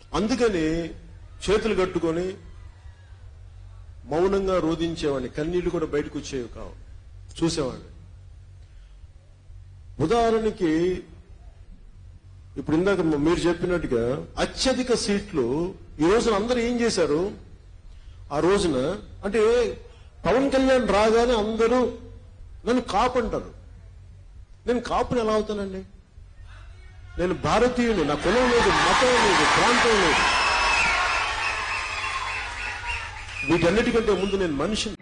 అందుకని చేతులు కట్టుకొని మౌనంగా రోధించేవాడిని కన్నీళ్లు కూడా బయటకు వచ్చేవి కావు చూసేవాడిని ఉదాహరణకి ఇప్పుడు ఇందాక మీరు చెప్పినట్టుగా అత్యధిక సీట్లు ఈ రోజున అందరూ ఏం చేశారు ఆ రోజున అంటే పవన్ కళ్యాణ్ రాగానే అందరూ నన్ను కాపు అంటారు నేను కాపుని ఎలా అవుతానండి నేను భారతీయుని నా కులం లేదు మతం లేదు ప్రాంతం లేదు వీటన్నిటికంటే ముందు నేను మనిషిని